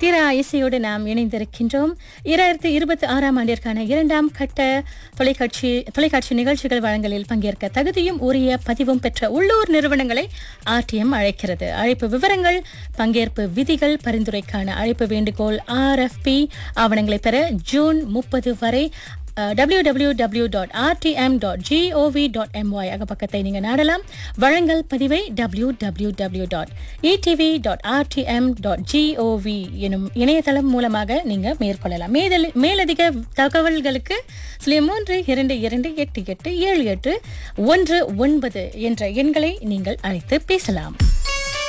தீரா இசையோடு நாம் இணைந்திருக்கின்றோம் இரண்டாயிரத்தி இருபத்தி ஆறாம் ஆண்டிற்கான இரண்டாம் கட்ட தொலைக்காட்சி தொலைக்காட்சி நிகழ்ச்சிகள் வழங்கலில் பங்கேற்க தகுதியும் உரிய பதிவும் பெற்ற உள்ளூர் நிறுவனங்களை ஆர்டிஎம் அழைக்கிறது அழைப்பு விவரங்கள் பங்கேற்பு விதிகள் பரிந்துரைக்கான அழைப்பு வேண்டுகோள் ஆர்எஃப்பி ஆவணங்களை பெற ஜூன் முப்பது வரை www.rtm.gov.my டாட் அக பக்கத்தை நீங்க நாடலாம் வழங்கல் பதிவை www.etv.rtm.gov எனும் இணையதளம் மூலமாக நீங்க மேற்கொள்ளலாம் மேதல்- மேலதிக தகவல்களுக்கு சுழியம் மூன்று இரண்டு இரண்டு எட்டு எட்டு ஏழு எட்டு ஒன்று ஒன்பது என்ற எண்களை நீங்கள் அழைத்து பேசலாம்